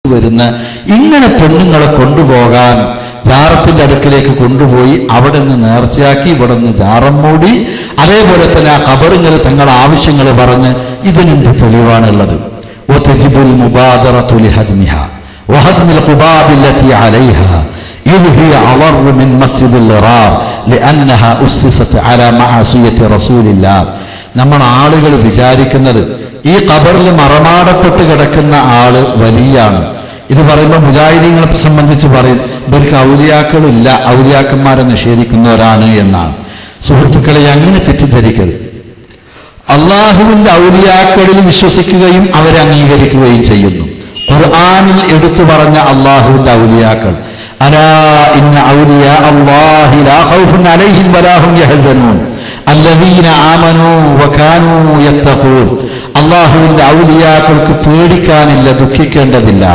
വരുന്ന ഇങ്ങനെ പെണ്ണുങ്ങളെ കൊണ്ടുപോകാൻ ജാറത്തിന്റെ അടുക്കിലേക്ക് കൊണ്ടുപോയി അവിടെ നിന്ന് നേർച്ചയാക്കി ഇവിടെ നിന്ന് ജാറം മൂടി അതേപോലെ തന്നെ ആ കബറുകൾ തങ്ങളുടെ ആവശ്യങ്ങൾ പറഞ്ഞ് ഇതിനെന്ത് തെളിവാണുള്ളത് وتجب المبادرة لهدمها وهدم القباب التي عليها إذ هي أضر من مسجد الغرار لأنها أسست على معصية رسول الله നമ്മൾ ആളുകൾ വിചാരിക്കുന്നത് ഈ ഖബറിൽ മറമാടപ്പെട്ട് കിടക്കുന്ന ആള് വലിയാണ് ഇത് പറയുമ്പോൾ മുജാഹിദീങ്ങളെ സംബന്ധിച്ച് പറയും ഇവർക്ക് ഔലിയാക്കളില്ല ഔലിയാക്കന്മാരെ നിഷേധിക്കുന്നവരാണ് എന്നാണ് സുഹൃത്തുക്കളെ അങ്ങനെ തെറ്റിദ്ധരിക്കരുത് അള്ളാഹുവിന്റെ ഔലിയാക്കളിൽ വിശ്വസിക്കുകയും അവരെ അംഗീകരിക്കുകയും ചെയ്യുന്നു ഖുർആനിൽ എടുത്തു പറഞ്ഞ അള്ളാഹുവിന്റെ ഔലിയാക്കൾ അലാ ഇന്ന ഔലിയ അല്ലാഹി ലാ ഖൗഫുൻ അലൈഹിം വലാ ഹും യഹ്സനൂൻ അല്ലദീന ആമനൂ വകാനൂ യത്തഖൂൻ അള്ളാഹുവിന്റെ ഔലിയാക്കൾക്ക് പേടിക്കാനില്ല ദുഃഖിക്കേണ്ടതില്ല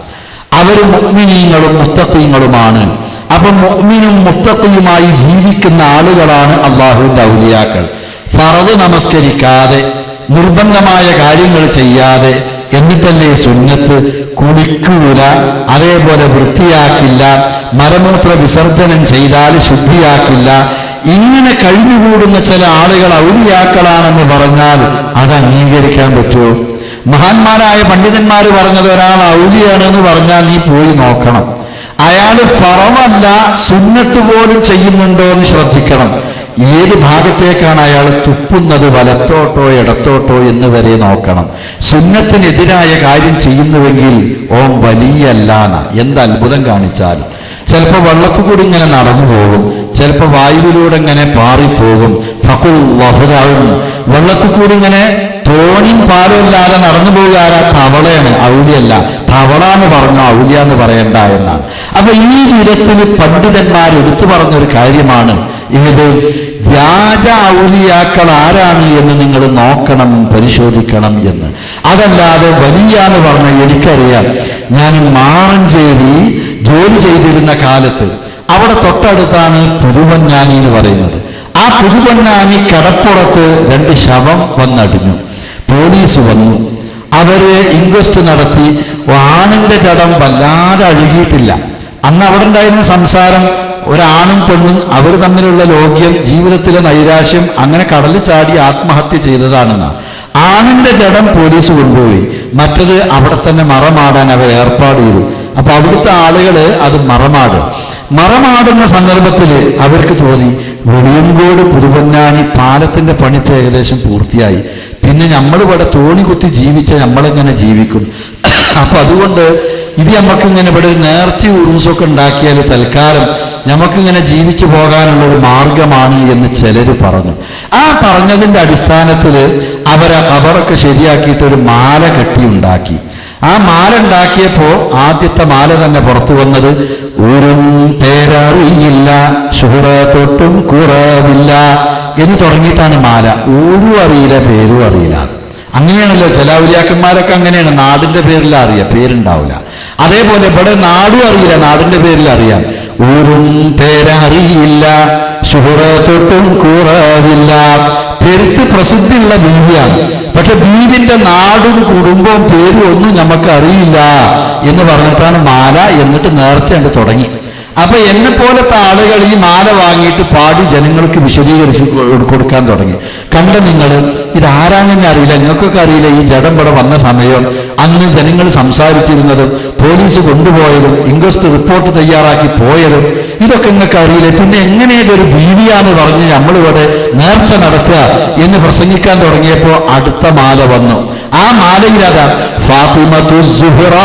അവര് മുഅ്മിനീങ്ങളും മുത്തഖീങ്ങളുമാണ് അപ്പം മുഅ്മിനും മുത്തഖിയുമായി ജീവിക്കുന്ന ആളുകളാണ് അള്ളാഹുവിന്റെ ഔലിയാക്കൾ ഫറത് നമസ്കരിക്കാതെ നിർബന്ധമായ കാര്യങ്ങൾ ചെയ്യാതെ എന്നിട്ടല്ലേ സുന്നത്ത് കുളിക്കൂല അതേപോലെ വൃത്തിയാക്കില്ല മലമൂത്ര വിസർജനം ചെയ്താൽ ശുദ്ധിയാക്കില്ല ഇങ്ങനെ കഴിഞ്ഞുകൂടുന്ന ചില ആളുകൾ ഔലിയാക്കളാണെന്ന് പറഞ്ഞാൽ അത് അംഗീകരിക്കാൻ പറ്റുമോ മഹാന്മാരായ പണ്ഡിതന്മാർ പറഞ്ഞത് ഒരാൾ ഔലിയാണെന്ന് പറഞ്ഞാൽ നീ പോയി നോക്കണം അയാൾ ഫറവല്ല സുന്നത്ത് പോലും ചെയ്യുന്നുണ്ടോ എന്ന് ശ്രദ്ധിക്കണം ഏത് ഭാഗത്തേക്കാണ് അയാൾ തുപ്പുന്നത് വലത്തോട്ടോ ഇടത്തോട്ടോ എന്ന് വരെ നോക്കണം സുന്നത്തിനെതിരായ കാര്യം ചെയ്യുന്നുവെങ്കിൽ ഓം വലിയല്ലാന്ന എന്ത് അത്ഭുതം കാണിച്ചാലും ചിലപ്പോൾ വെള്ളത്തിൽ കൂടി ഇങ്ങനെ നടന്നു പോകും ചിലപ്പോൾ വായുവിലൂടെ ഇങ്ങനെ പാറിപ്പോകും ഫകുൽ വഹുദാവും വെള്ളത്തിൽ കൂടി ഇങ്ങനെ തോണിയും പാലും ഇല്ലാതെ നടന്നു പോകുക ആരാ തവളയാണ് ഔലിയല്ല തവള എന്ന് പറഞ്ഞു ഔലിയ എന്ന് പറയണ്ട എന്നാണ് അപ്പൊ ഈ വിധത്തിൽ പണ്ഡിതന്മാർ എടുത്തു പറഞ്ഞൊരു കാര്യമാണ് ഏത് വ്യാജ ഔലിയാക്കൾ ആരാണ് എന്ന് നിങ്ങൾ നോക്കണം പരിശോധിക്കണം എന്ന് അതല്ലാതെ വലിയ എന്ന് പറഞ്ഞ എനിക്കറിയാം ഞാൻ മാറഞ്ചേരി ജോലി ചെയ്തിരുന്ന കാലത്ത് അവിടെ തൊട്ടടുത്താണ് പുതുവഞ്ഞാനി എന്ന് പറയുന്നത് ആ പുതുവഞ്ഞാനി കടപ്പുറത്ത് രണ്ട് ശവം വന്നടിഞ്ഞു പോലീസ് വന്നു അവര് ഇൻക്വസ്റ്റ് നടത്തി ആണിന്റെ ജഡം വല്ലാതെ അഴുകിയിട്ടില്ല അന്ന് അവിടെ ഉണ്ടായിരുന്ന സംസാരം ഒരാണും പെണ്ണും അവർ തമ്മിലുള്ള ലോക്യം ജീവിതത്തിലെ നൈരാശ്യം അങ്ങനെ കടലിൽ ചാടി ആത്മഹത്യ ചെയ്തതാണെന്ന് ആണിന്റെ ജഡം പോലീസ് കൊണ്ടുപോയി മറ്റത് അവിടെ തന്നെ മറമാടാൻ അവർ ഏർപ്പാട് ചെയ്തു അപ്പൊ അവിടുത്തെ ആളുകള് അത് മറമാട് മറമാടുന്ന സന്ദർഭത്തിൽ അവർക്ക് തോന്നി വെളിയങ്കോട് പുതുപൊന്നാനി പാലത്തിന്റെ പണിപ്പ് ഏകദേശം പൂർത്തിയായി പിന്നെ നമ്മൾ ഇവിടെ തോണി കുത്തി ജീവിച്ച നമ്മളെങ്ങനെ ജീവിക്കും അപ്പൊ അതുകൊണ്ട് ഇത് നമുക്കിങ്ങനെ ഇവിടെ ഒരു നേർച്ച ഉറൂസൊക്കെ ഉണ്ടാക്കിയാൽ തൽക്കാലം നമുക്കിങ്ങനെ ജീവിച്ചു പോകാനുള്ള ഒരു മാർഗമാണ് എന്ന് ചിലർ പറഞ്ഞു ആ പറഞ്ഞതിന്റെ അടിസ്ഥാനത്തിൽ അവരെ ഖബറൊക്കെ ശരിയാക്കിയിട്ട് ഒരു മാല കെട്ടിയുണ്ടാക്കി ആ മാല ഉണ്ടാക്കിയപ്പോ ആദ്യത്തെ മാല തന്നെ പുറത്തു വന്നത് ഒരു പേരറിയില്ല ഷുഹറ തൊട്ടും കുറവില്ല എന്ന് തുടങ്ങിയിട്ടാണ് മാല ഊരും അറിയില്ല പേരും അറിയില്ല അങ്ങനെയാണല്ലോ ചില ഔലിയാക്കന്മാരൊക്കെ അങ്ങനെയാണ് നാടിന്റെ പേരിൽ അറിയാം പേരുണ്ടാവില്ല അതേപോലെ ഇവിടെ നാടും അറിയില്ല നാടിന്റെ പേരിൽ അറിയാം ഊരും പേരറിയില്ല ഷുഹറ തൊട്ടും കുറവില്ല പെരുത്ത് പ്രസിദ്ധിയുള്ള ബീവിയാണ് പക്ഷെ ബീവിന്റെ നാടും കുടുംബവും പേരും ഒന്നും നമുക്ക് അറിയില്ല എന്ന് പറഞ്ഞിട്ടാണ് മാല എന്നിട്ട് നേർച്ച കണ്ട് തുടങ്ങി അപ്പൊ എന്നെ പോലത്തെ ആളുകൾ ഈ മാല വാങ്ങിയിട്ട് പാടി ജനങ്ങൾക്ക് വിശദീകരിച്ച് കൊ- കൊടുക്കാൻ തുടങ്ങി കണ്ട നിങ്ങൾ ഇതാരാണെന്ന് അറിയില്ല നിങ്ങൾക്കൊക്കെ അറിയില്ല ഈ ജഡം ഇവിടെ വന്ന സമയം അന്ന് ജനങ്ങൾ സംസാരിച്ചിരുന്നതും പോലീസ് കൊണ്ടുപോയതും ഇൻക്വസ്റ്റ് റിപ്പോർട്ട് തയ്യാറാക്കി പോയതും ഇതൊക്കെ നിങ്ങൾക്ക് അറിയില്ല പിന്നെ എങ്ങനെ ഇതൊരു ബീവിയാന്ന് പറഞ്ഞ് നമ്മളിവിടെ നേർച്ച നടത്തുക എന്ന് പ്രസംഗിക്കാൻ തുടങ്ങിയപ്പോൾ അടുത്ത മാല വന്നു ആ മാലയിലതാ ഫാത്തിമത്തു സുഹ്റാ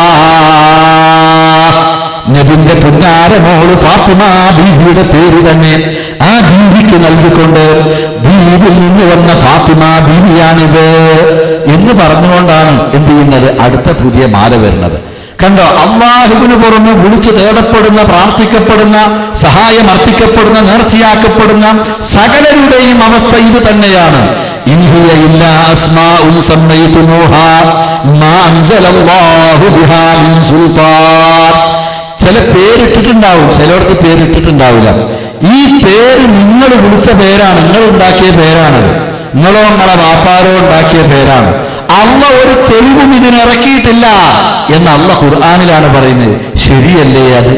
നബിന്റെ പുന്നാര മോള് ഫാത്തിമ ബീവിയുടെ പേര് തന്നെ ആ ബീവിക്ക് നൽകിക്കൊണ്ട് ബീവിൽ നിന്ന് വന്ന ഫാത്തിമ ബീവിയാണിത് എന്ന് പറഞ്ഞുകൊണ്ടാണ് എന്ത് ചെയ്യുന്നത് അടുത്ത പുതിയ മാല വരുന്നത് കണ്ടോ അള്ളാഹുവിന് പുറമെ വിളിച്ചു തേടപ്പെടുന്ന പ്രാർത്ഥിക്കപ്പെടുന്ന സഹായം അർത്ഥിക്കപ്പെടുന്ന നേർച്ചയാക്കപ്പെടുന്ന സകലരുടെയും അവസ്ഥ ഇത് തന്നെയാണ് ഇൻ ഹിയ ഇല്ലാ അസ്മാഉൻ സമ്മൈതുമൂഹാ മാ അൻസലല്ലാഹു ബിഹാ മിൻ സുൽത്താൻ ചില പേരിട്ടിട്ടുണ്ടാവും ചിലർക്ക് പേരിട്ടിട്ടുണ്ടാവില്ല ഈ പേര് നിങ്ങൾ വിളിച്ച പേരാണ് നിങ്ങൾ ഉണ്ടാക്കിയ പേരാണ് നിങ്ങളോ നിങ്ങളെ വാപ്പാരോ ഉണ്ടാക്കിയ പേരാണ് അള്ള ഒരു തെളിവും ഇതിനിറക്കിയിട്ടില്ല എന്ന് അള്ള ഖുർആാനിലാണ് പറയുന്നത് ശരിയല്ലേ അത്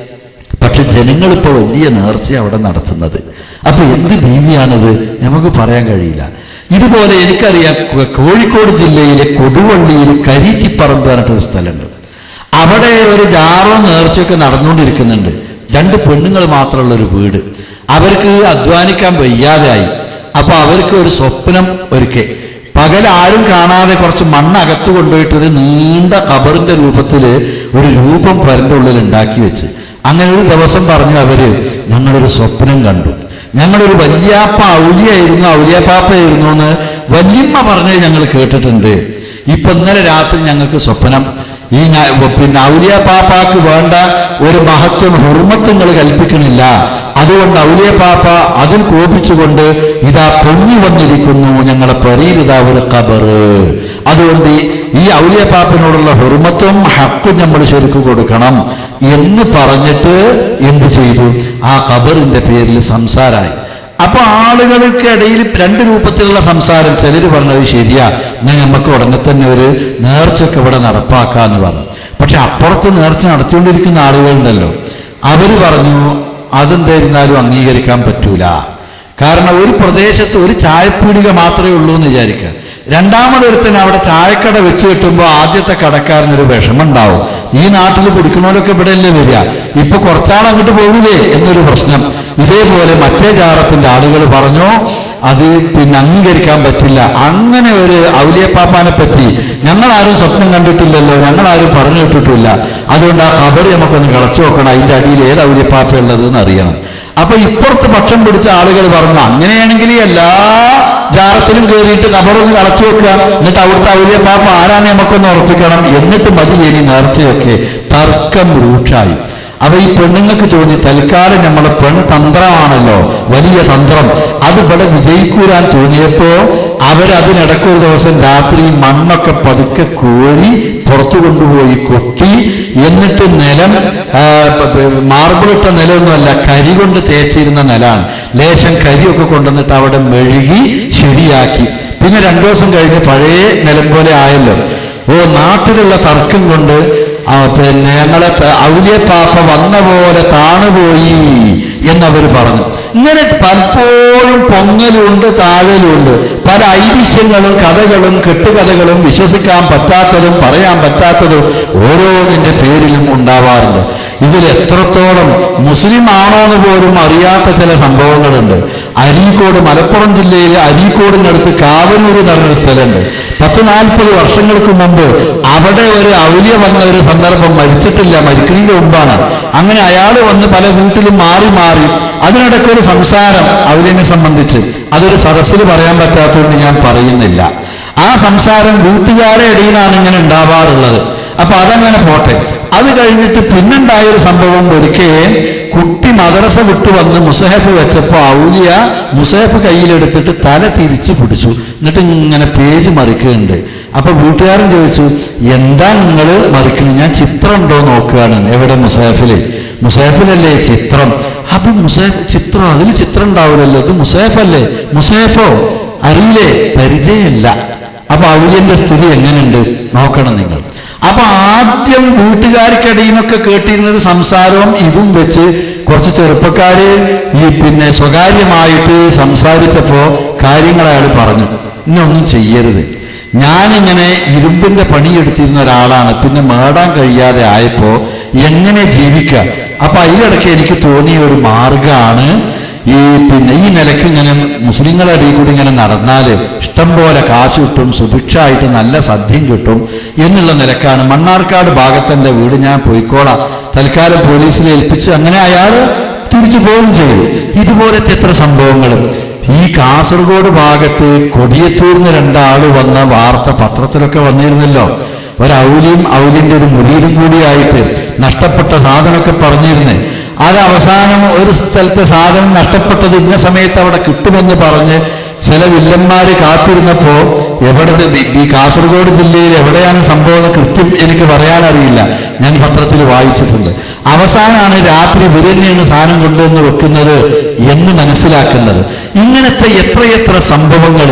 പക്ഷെ ജനങ്ങൾ ഇപ്പൊ വലിയ നേർച്ച അവിടെ നടത്തുന്നത് അപ്പൊ എന്ത് ഭീമിയാണത് നമുക്ക് പറയാൻ കഴിയില്ല ഇതുപോലെ എനിക്കറിയാം കോ- കോഴിക്കോട് ജില്ലയിലെ കൊടുവള്ളിയിൽ കരീറ്റിപ്പറമ്പ് പറഞ്ഞിട്ടൊരു സ്ഥലമുണ്ട് അവിടെ ഒരു ജാറോ നേർച്ചയൊക്കെ നടന്നുകൊണ്ടിരിക്കുന്നുണ്ട് രണ്ട് പെണ്ണുങ്ങൾ മാത്രമുള്ള ഒരു വീട് അവർക്ക് അധ്വാനിക്കാൻ വയ്യാതെയായി അപ്പൊ അവർക്ക് ഒരു സ്വപ്നം ഒരുക്കെ പകൽ ആരും കാണാതെ കുറച്ച് മണ്ണ് അകത്ത് കൊണ്ടുപോയിട്ട് ഒരു നീണ്ട കബറിന്റെ രൂപത്തിൽ ഒരു രൂപം പരന്റെ ഉള്ളിൽ ഉണ്ടാക്കി വെച്ച് അങ്ങനെ ഒരു ദിവസം പറഞ്ഞു അവര് ഞങ്ങളൊരു സ്വപ്നം കണ്ടു ഞങ്ങളൊരു വല്യാപ്പ ഔലിയായിരുന്നു ഔലിയാപ്പാപ്പയായിരുന്നു എന്ന് വല്യമ്മ പറഞ്ഞത് ഞങ്ങൾ കേട്ടിട്ടുണ്ട് ഇപ്പൊ ഇന്നലെ രാത്രി ഞങ്ങൾക്ക് സ്വപ്നം ഈ ഞ- പിന്നെ ഔലിയ പാപ്പാക്ക് വേണ്ട ഒരു മഹത്വം ഹുർമത്വങ്ങൾ കൽപ്പിക്കണില്ല അതുകൊണ്ട് ഔലിയ പാപ്പ അതിൽ കോപിച്ചുകൊണ്ട് ഇതാ പൊങ്ങി വന്നിരിക്കുന്നു ഞങ്ങളെ പെറിയിൽ ഇതാ ഒരു കബറ് അതുകൊണ്ട് ഈ- ഈ ഔലിയ പാപ്പനോടുള്ള ഹുർമത്വം ഹക്കും നമ്മൾ ശരിക്കും കൊടുക്കണം എന്ന് പറഞ്ഞിട്ട് എന്ത് ചെയ്തു ആ കബറിന്റെ പേരിൽ സംസാരായി അപ്പൊ ആളുകൾക്കിടയിൽ രണ്ട് രൂപത്തിലുള്ള സംസാരം ചിലർ പറഞ്ഞത് ശരിയാ ഞാൻ നമുക്ക് ഉടനെ തന്നെ ഒരു നേർച്ചയൊക്കെ ഇവിടെ നടപ്പാക്കാന്ന് പറഞ്ഞു പക്ഷെ അപ്പുറത്ത് നേർച്ച നടത്തിക്കൊണ്ടിരിക്കുന്ന ആളുകളുണ്ടല്ലോ അവര് പറഞ്ഞു അതെന്തായിരുന്നാലും അംഗീകരിക്കാൻ പറ്റൂല കാരണം ഒരു പ്രദേശത്ത് ഒരു ചായപ്പീടിക മാത്രമേ ഉള്ളൂ എന്ന് വിചാരിക്കുക രണ്ടാമതൊരുത്തന് അവിടെ ചായക്കട വെച്ച് കിട്ടുമ്പോൾ ആദ്യത്തെ കടക്കാരനൊരു വിഷമുണ്ടാവും ഈ നാട്ടിൽ കുടിക്കണോലൊക്കെ ഇവിടെയല്ലേ വരിക ഇപ്പൊ കുറച്ചാൾ അങ്ങോട്ട് പോകില്ലേ എന്നൊരു പ്രശ്നം ഇതേപോലെ മറ്റേ ജാറത്തിന്റെ ആളുകൾ പറഞ്ഞു അത് പിന്നെ അംഗീകരിക്കാൻ പറ്റില്ല അങ്ങനെ ഒരു ഔലിയപ്പാപ്പാനെ പറ്റി ഞങ്ങളാരും സ്വപ്നം കണ്ടിട്ടില്ലല്ലോ ഞങ്ങളാരും പറഞ്ഞു കേട്ടിട്ടില്ല അതുകൊണ്ട് ആ കബറി നമുക്കൊന്ന് കളച്ചു നോക്കണം അതിന്റെ അടിയിൽ ഏത് ഔലിയപ്പാപ്പ ഉള്ളത് എന്ന് അറിയണം അപ്പൊ ഇപ്പുറത്ത് പക്ഷം പിടിച്ച ആളുകൾ പറഞ്ഞു അങ്ങനെയാണെങ്കിൽ എല്ലാ ജാറത്തിലും കയറിയിട്ട് കബറൊന്ന് കളച്ചു വെക്കുക എന്നിട്ട് അവിടുത്തെ ഔലിയ പാപ്പ ആരാണ് നമുക്കൊന്ന് ഉറപ്പിക്കണം എന്നിട്ട് മതി ഇനി നേർച്ചയൊക്കെ തർക്കം രൂക്ഷായി അപ്പൊ ഈ പെണ്ണുങ്ങൾക്ക് തോന്നി തൽക്കാലം നമ്മളെ പെൺ തന്ത്രമാണല്ലോ വലിയ തന്ത്രം അത് ഇവിടെ വിജയിക്കൂരാൻ തോന്നിയപ്പോ അവരതിനിടയ്ക്ക് ഒരു ദിവസം രാത്രി മണ്ണൊക്കെ പതുക്കെ കോരി പുറത്തു കൊണ്ടുപോയി കൊട്ടി എന്നിട്ട് നിലം ആ, പ- പ- മാർബിളിട്ട നിലമൊന്നുമല്ല കരി കൊണ്ട് തേച്ചിരുന്ന നിലാണ് ലേശം കരിയൊക്കെ കൊണ്ടുവന്നിട്ട് അവിടെ മെഴുകി ശരിയാക്കി പിന്നെ രണ്ടു ദിവസം കഴിഞ്ഞ് പഴയ നിലം പോലെ ആയല്ലോ ഓ നാട്ടിലുള്ള തർക്കം കൊണ്ട് ആ, പിന്നെ ഞങ്ങളെ ത- ഔലിയ പാപ്പ വന്ന പോലെ താണുപോയി എന്നവർ പറഞ്ഞു ഇങ്ങനെ പലപ്പോഴും പൊങ്ങലുണ്ട് താഴലുണ്ട് പല ഐതിഹ്യങ്ങളും കഥകളും കെട്ടുകഥകളും വിശ്വസിക്കാൻ പറ്റാത്തതും പറയാൻ പറ്റാത്തതും ഓരോന്നിന്റെ പേരിലും ഉണ്ടാവാറുണ്ട് ഇതിൽ എത്രത്തോളം മുസ്ലിം ആണോ എന്ന് പോലും അറിയാത്ത ചില സംഭവങ്ങളുണ്ട് അരീക്കോട് മലപ്പുറം ജില്ലയിലെ അരീക്കോടിനടുത്ത് കാവനൂർ എന്ന് പറഞ്ഞൊരു സ്ഥലമുണ്ട് പത്ത് നാൽപ്പത് വർഷങ്ങൾക്ക് മുമ്പ് അവിടെ ഒരു ഔല്യ വന്ന ഒരു സന്ദർഭം മരിച്ചിട്ടില്ല മരിക്കുന്നതിന്റെ മുമ്പാണ് അങ്ങനെ അയാൾ വന്ന് പല വീട്ടിലും മാറി മാറി അതിനിടയ്ക്ക് ഒരു സംസാരം ഔല്യനെ സംബന്ധിച്ച് അതൊരു സദസ്സിൽ പറയാൻ പറ്റാത്തതുകൊണ്ട് ഞാൻ പറയുന്നില്ല ആ സംസാരം വീട്ടുകാരുടെ ഇടയിലാണ് ഇങ്ങനെ ഉണ്ടാവാറുള്ളത് അപ്പൊ അതങ്ങനെ പോട്ടെ അത് കഴിഞ്ഞിട്ട് പിന്നുണ്ടായ ഒരു സംഭവം ഒരിക്കൽ കുട്ടി മദ്രസ വിട്ടു വന്ന് മുസഹഫ് വെച്ചപ്പോ ഔലിയ മുസഹഫ് കയ്യിലെടുത്തിട്ട് തല തിരിച്ചു പിടിച്ചു എന്നിട്ട് ഇങ്ങനെ പേജ് മറിക്കുന്നുണ്ട് അപ്പൊ വീട്ടുകാരൻ ചോദിച്ചു എന്താ നിങ്ങൾ മറിക്കണത് ഞാൻ ചിത്രം ഉണ്ടോ നോക്കുകയാണ് എവിടെ മുസഹഫില് മുസഹഫിലല്ലേ ചിത്രം അപ്പൊ മുസഹഫ് ചിത്രം അതിൽ ചിത്രം ഉണ്ടാവില്ലല്ലോ ഇത് മുസഹഫല്ലേ മുസഹഫോ അറിയില്ലേ പരിചയമില്ല അപ്പൊ ഔലിയന്റെ സ്ഥിതി എങ്ങനെയുണ്ട് നോക്കണം നിങ്ങൾ അപ്പൊ ആദ്യം വീട്ടുകാർക്കിടയിൽ നിന്നൊക്കെ കേട്ടിരുന്ന ഒരു സംസാരവും ഇതും വെച്ച് കുറച്ച് ചെറുപ്പക്കാര് ഈ പിന്നെ സ്വകാര്യമായിട്ട് സംസാരിച്ചപ്പോ കാര്യങ്ങൾ അയാൾ പറഞ്ഞു ഇന്നൊന്നും ചെയ്യരുത് ഞാനിങ്ങനെ ഇരുമ്പിന്റെ പണിയെടുത്തിരുന്ന ഒരാളാണ് പിന്നെ മേടാൻ കഴിയാതെ ആയപ്പോ എങ്ങനെ ജീവിക്കുക അപ്പൊ അതിലിടയ്ക്ക് എനിക്ക് തോന്നിയ ഒരു മാർഗമാണ് ഈ പിന്നെ ഈ നിലയ്ക്ക് ഇങ്ങനെ മുസ്ലിങ്ങളുടെ ഇടയിൽ കൂടി ഇങ്ങനെ നടന്നാല് ഇഷ്ടം പോലെ കാശ് കിട്ടും സുഭിക്ഷമായിട്ട് നല്ല സദ്യം കിട്ടും എന്നുള്ള നിലക്കാണ് മണ്ണാർക്കാട് ഭാഗത്തെന്റെ വീട് ഞാൻ പോയിക്കോളാം തൽക്കാലം പോലീസിൽ ഏൽപ്പിച്ച് അങ്ങനെ അയാൾ തിരിച്ചു പോവുകയും ചെയ്തു ഇതുപോലത്തെ എത്ര സംഭവങ്ങളും ഈ കാസർഗോഡ് ഭാഗത്ത് കൊടിയത്തൂർന്ന് രണ്ടാള് വന്ന വാർത്ത പത്രത്തിലൊക്കെ വന്നിരുന്നല്ലോ ഒരു ഔലിയും ഔലിന്റെ ഒരു മുരീരും കൂടിയായിട്ട് നഷ്ടപ്പെട്ട സാധനമൊക്കെ പറഞ്ഞിരുന്നേ അത് അവസാനം ഒരു സ്ഥലത്തെ സാധനം നഷ്ടപ്പെട്ടത് ഇന്ന സമയത്ത് അവിടെ കിട്ടുമെന്ന് പറഞ്ഞ് ചില വില്ലന്മാര് കാത്തിരുന്നപ്പോ എവിടത്തെ ഈ കാസർഗോഡ് ജില്ലയിൽ എവിടെയാണ് സംഭവം എന്ന് കൃത്യം എനിക്ക് പറയാനറിയില്ല ഞാൻ പത്രത്തിൽ വായിച്ചിട്ടുണ്ട് അവസാനമാണ് രാത്രി വിരന്നെയാണ് സാധനം കൊണ്ടുവന്ന് വെക്കുന്നത് എന്ന് മനസ്സിലാക്കുന്നത് ഇങ്ങനത്തെ എത്രയെത്ര സംഭവങ്ങൾ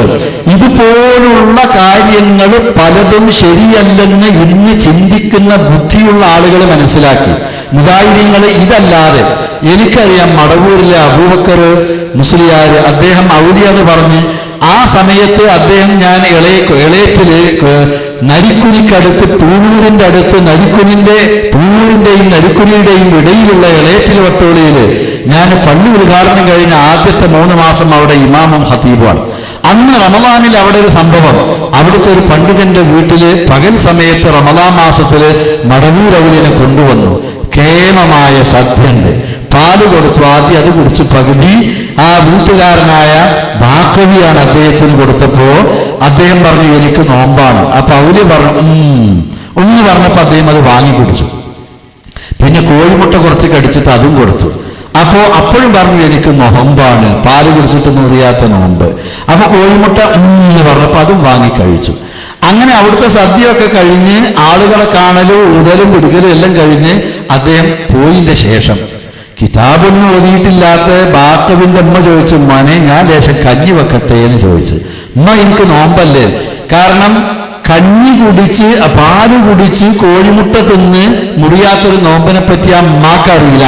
ഇതുപോലുള്ള കാര്യങ്ങൾ പലതും ശരിയല്ലെന്ന് ഇന്ന് ചിന്തിക്കുന്ന ബുദ്ധിയുള്ള ആളുകൾ മനസ്സിലാക്കി മുജാഹിദീങ്ങൾ ഇതല്ലാതെ എനിക്കറിയാം മടവൂരിലെ അബൂബക്കർ മുസ്ലിയാർ അദ്ദേഹം ഔലിയാന്ന് പറഞ്ഞ് ആ സമയത്ത് അദ്ദേഹം ഞാൻ ഇളയ ഇളയത്തില് നരിക്കുനിക്കടുത്ത് പൂവൂരിന്റെ അടുത്ത് നരിക്കുനിന്റെ പൂവൂരിന്റെയും നരിക്കുനിയുടെയും ഇടയിലുള്ള ഇളയറ്റിൽ വട്ടോളിയില് ഞാൻ പള്ളി ഉദ്ഘാടനം കഴിഞ്ഞ ആദ്യത്തെ മൂന്ന് മാസം അവിടെ ഇമാമും ഹത്തീബുമാണ് അന്ന് റമദാനിൽ അവിടെ ഒരു സംഭവം അവിടുത്തെ ഒരു പണ്ഡിതന്റെ വീട്ടില് പകൽ സമയത്ത് റമദാൻ മാസത്തില് മടവൂർ അവലിനെ കൊണ്ടുവന്നു കേമമായ സദ്യണ്ട് പാല് കൊടുത്തു ആദ്യം അത് കുടിച്ച് പകുതി ആ വീട്ടുകാരനായ ബാക്കവിയാണ് അദ്ദേഹത്തിന് കൊടുത്തപ്പോ അദ്ദേഹം പറഞ്ഞു എനിക്ക് നോമ്പാണ് അപ്പൊ അവല് പറഞ്ഞു ഉം ഒന്ന് പറഞ്ഞപ്പോ അദ്ദേഹം അത് വാങ്ങി കുടിച്ചു പിന്നെ കോഴിമുട്ട കുറച്ച് കടിച്ചിട്ട് അതും കൊടുത്തു അപ്പോ അപ്പോഴും പറഞ്ഞു എനിക്ക് നോമ്പാണ് പാല് കുടിച്ചിട്ട് മുറിയാത്ത നോമ്പ് അപ്പൊ കോഴിമുട്ട ഉം എന്ന് പറഞ്ഞപ്പോ അതും വാങ്ങി കഴിച്ചു അങ്ങനെ അവിടുത്തെ സദ്യയൊക്കെ കഴിഞ്ഞ് ആളുകളെ കാണലും ഊതലും പിടിക്കലും എല്ലാം കഴിഞ്ഞ് അദ്ദേഹം പോയിന്റെ ശേഷം കിതാബൊന്നും ഓതിയിട്ടില്ലാത്ത ബാത്തവിന്റെ അമ്മ ചോദിച്ചു മോനെ ഞാൻ ലേശം കഞ്ഞി വെക്കട്ടെ എന്ന് ചോദിച്ചു ഉമ്മ എനിക്ക് നോമ്പല്ലേ കാരണം കഞ്ഞി കുടിച്ച് പാല് കുടിച്ച് കോഴിമുട്ട തിന്ന് മുറിയാത്തൊരു നോമ്പിനെ പറ്റി ആ അമ്മാക്കറിയില്ല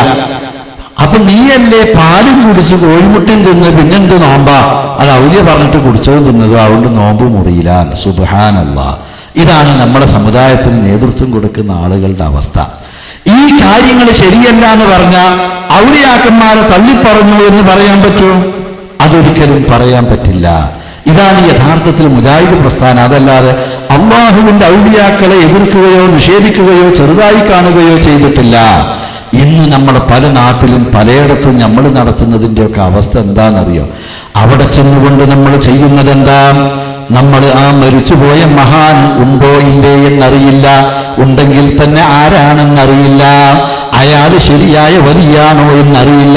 അപ്പൊ നീയല്ലേ പാലും കുടിച്ച് കോഴിമുട്ടയും തിന്ന് പിന്നെന്ത് നോമ്പാ അത് ഔല്യ പറഞ്ഞിട്ട് കുടിച്ചതും തിന്നതും അതുകൊണ്ട് നോമ്പ് മുറിയില്ല സുബഹാനല്ല ഇതാണ് നമ്മുടെ സമുദായത്തിന് നേതൃത്വം കൊടുക്കുന്ന ആളുകളുടെ അവസ്ഥ ഈ കാര്യങ്ങൾ ശരിയല്ല എന്ന് പറഞ്ഞാൽ ഔലിയാക്കന്മാരെ തള്ളിപ്പറഞ്ഞു എന്ന് പറയാൻ പറ്റുമോ അതൊരിക്കലും പറയാൻ പറ്റില്ല ഇതാണ് യഥാർത്ഥത്തിൽ മുജാഹിദ് പ്രസ്ഥാനം അതല്ലാതെ അള്ളാഹുവിന്റെ ഔലിയാക്കളെ എതിർക്കുകയോ നിഷേധിക്കുകയോ ചെറുതായി കാണുകയോ ചെയ്തിട്ടില്ല ഇന്ന് നമ്മൾ പല നാട്ടിലും പലയിടത്തും നമ്മൾ നടത്തുന്നതിന്റെ ഒക്കെ അവസ്ഥ എന്താണെന്നറിയോ അവിടെ ചെന്നുകൊണ്ട് നമ്മൾ ചെയ്യുന്നത് എന്താ നമ്മൾ ആ മരിച്ചുപോയ മഹാൻ ഉണ്ടോ ഇല്ലേ എന്നറിയില്ല ഉണ്ടെങ്കിൽ തന്നെ ആരാണെന്നറിയില്ല അയാൾ ശരിയായ വലിയാണോ എന്നറിയില്ല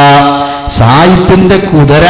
സായിപ്പിന്റെ കുതിര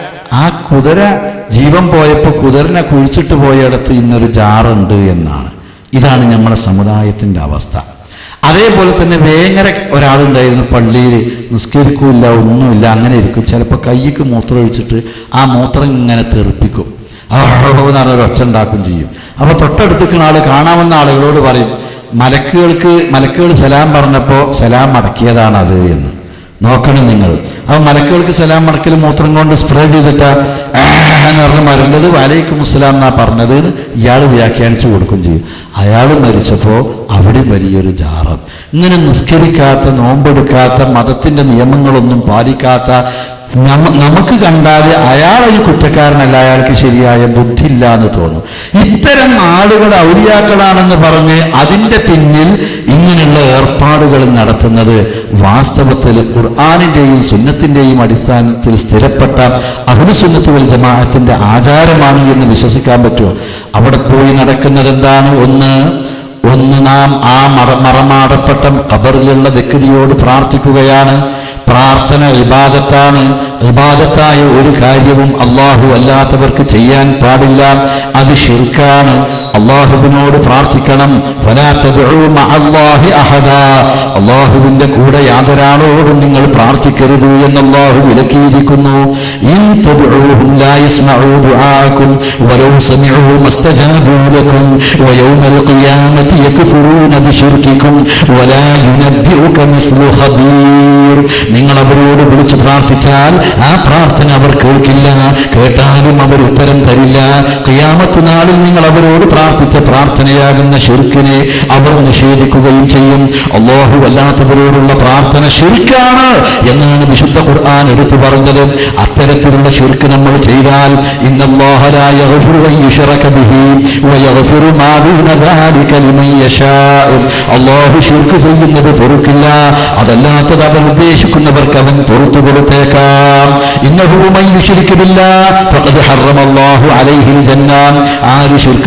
ആ കുതിര ജീവൻ പോയപ്പോ കുതിരനെ കുഴിച്ചിട്ട് പോയയിടത്ത് ഇന്നൊരു ജാറുണ്ട് എന്നാണ് ഇതാണ് നമ്മുടെ സമുദായത്തിന്റെ അവസ്ഥ അതേപോലെ തന്നെ വേങ്ങര ഒരാളുണ്ടായിരുന്നു പള്ളിയിൽ നിസ്കരിക്കൂല ഒന്നുമില്ല അങ്ങനെ ഇരിക്കും ചിലപ്പോൾ കൈക്ക് മൂത്രം ഒഴിച്ചിട്ട് ആ മൂത്രം ഇങ്ങനെ തെറിപ്പിക്കും എന്ന് പറഞ്ഞൊരു ഒച്ച ഉണ്ടാക്കും ചെയ്യും അപ്പൊ തൊട്ടടുത്തിക്കുന്ന ആള് കാണാമെന്ന ആളുകളോട് പറയും മലക്കുകൾക്ക് മലക്കുകൾ സലാം പറഞ്ഞപ്പോ സലാം മടക്കിയതാണ് അത് എന്ന് നോക്കണം നിങ്ങൾ അപ്പൊ മലക്കുകൾക്ക് സലാം മടക്കൽ മൂത്രം കൊണ്ട് സ്പ്രേ ചെയ്തിട്ട് എന്ന് പറഞ്ഞ് മരുണ്ടത് വാലൈക്കും മുസ്ലാം എന്നാ പറഞ്ഞത് ഇയാൾ വ്യാഖ്യാനിച്ചു കൊടുക്കും ചെയ്യും അയാൾ മരിച്ചപ്പോ അവിടെ വലിയൊരു ജാറം ഇങ്ങനെ നിസ്കരിക്കാത്ത നോമ്പെടുക്കാത്ത മതത്തിന്റെ നിയമങ്ങളൊന്നും പാലിക്കാത്ത നമ്മ നമുക്ക് കണ്ടാൽ അയാൾ ഒരു കുറ്റക്കാരനല്ല അയാൾക്ക് ശരിയായ ബുദ്ധിയില്ല എന്ന് തോന്നും ഇത്തരം ആളുകൾ ഔലിയാക്കളാണെന്ന് പറഞ്ഞ് അതിന്റെ പിന്നിൽ ഇങ്ങനെയുള്ള ഏർപ്പാടുകൾ നടത്തുന്നത് വാസ്തവത്തിൽ ഖുർആാനിന്റെയും സുന്നത്തിന്റെയും അടിസ്ഥാനത്തിൽ സ്ഥിരപ്പെട്ട അഹുസുന്നത്തുവൽ ജമാഅത്തിന്റെ ആചാരമാണ് എന്ന് വിശ്വസിക്കാൻ പറ്റുമോ അവിടെ പോയി നടക്കുന്നത് എന്താണ് ഒന്ന് ഒന്ന് നാം ആ മറ മറമാടപ്പെട്ട ഖബറിലുള്ള വ്യക്തിയോട് പ്രാർത്ഥിക്കുകയാണ് പ്രാർത്ഥന ഇബാദത്താണ് ഇബാദത്തായ ഒരു കാര്യവും അള്ളാഹു അല്ലാത്തവർക്ക് ചെയ്യാൻ പാടില്ല അത് ഷിർക്കാണ് അള്ളാഹുവിനോട് പ്രാർത്ഥിക്കണം ഫലാ തദ്ഉ മഅല്ലാഹി അഹദാ അള്ളാഹുവിന്റെ കൂടെ യാതൊരാളോടും നിങ്ങൾ പ്രാർത്ഥിക്കരുത് എന്ന് അള്ളാഹു വിലക്കിയിരിക്കുന്നു ഇൻ തദ്ഉഹും ലാ യസ്മഉ ദുആഅക്കും വലൗ സമിഉ മസ്തജാബു ലക്കും വയൗമൽ ഖിയാമത്തി യക്ഫുറൂന ബിശിർക്കിക്കും വലാ യുനബ്ബിഉക മിസ്ലു ഖബീർ നിങ്ങൾ അവരോട് വിളിച്ചു പ്രാർത്ഥിച്ചാൽ ആ പ്രാർത്ഥന അവർ കേൾക്കില്ല കേട്ടാലും അവർ ഉത്തരം തരില്ല ഖിയാമത്ത് നാളിൽ നിങ്ങൾ അവരോട് പ്രാർത്ഥിച്ച പ്രാർത്ഥനയാകുന്ന ഷിർക്കിനെ അവർ നിഷേധിക്കുകയും ചെയ്യും അള്ളാഹു അല്ലാത്തവരോടുള്ള പ്രാർത്ഥന ഷിർക്കാണ് എന്നാണ് വിശുദ്ധ ഖുർആൻ എടുത്തു പറഞ്ഞത് അത്തരത്തിലുള്ള ഷിർക്ക് നമ്മൾ ചെയ്താൽ ഇന്നല്ലാഹ ലാ യഗ്ഫിറു അൻ യുശ്റക ബിഹി വയഗ്ഫിറു മാ ദൂന ദാലിക ലിമൻ യശാ അള്ളാഹു ഷിർക്ക് ചെയ്യുന്നത് പൊറുക്കില്ല അതല്ലാത്തത് അവൻ ഉദ്ദേശിക്കുന്നവർക്ക് അവൻ പുറത്തു കൊടുത്തേക്കാം ഇന്നഹു മൻ യുശ്രിക് ബില്ലാഹ് ഫഖദ് ഹറമ അല്ലാഹു അലൈഹിൽ ജന്ന ആര് ശിർക്ക് ചെയ്യുന്നു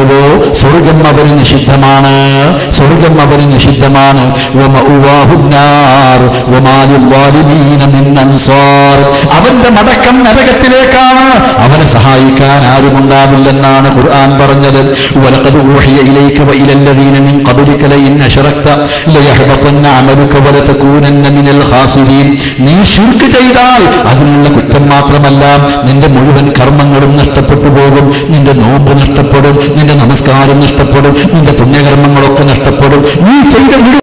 പോകുന്നുവോ സ്വർഗം അവന് നിഷിദ്ധമാണ് സ്വർഗം അവന് നിഷിദ്ധമാണ് വമഉവാഹു النار وما للظالمين من أنصار. അവന്റെ മടക്കം നരകത്തിലേക്കാണ് അവനെ സഹായിക്കാൻ ആരുമുണ്ടാവില്ലെന്നാണ് ഖുർആൻ പറഞ്ഞത് ولقد أوحي إليك وإلى الذين من قبلك لئن أشركت ليحبطن عملك ولتكونن من الخاسرين നീ ശിർക്ക് ചെയ്താൽ അതിനുള്ള കുറ്റം മാത്രമല്ല നിന്റെ മുഴുവൻ കർമ്മങ്ങളും നഷ്ടപ്പെട്ടു പോകും നിന്റെ നോമ്പ് നഷ്ടപ്പെടും നിന്റെ നമസ്കാരം നഷ്ടപ്പെടും നിന്റെ പുണ്യകർമ്മങ്ങളൊക്കെ നഷ്ടപ്പെടും നീ ചെയ്ത മുഴുവൻ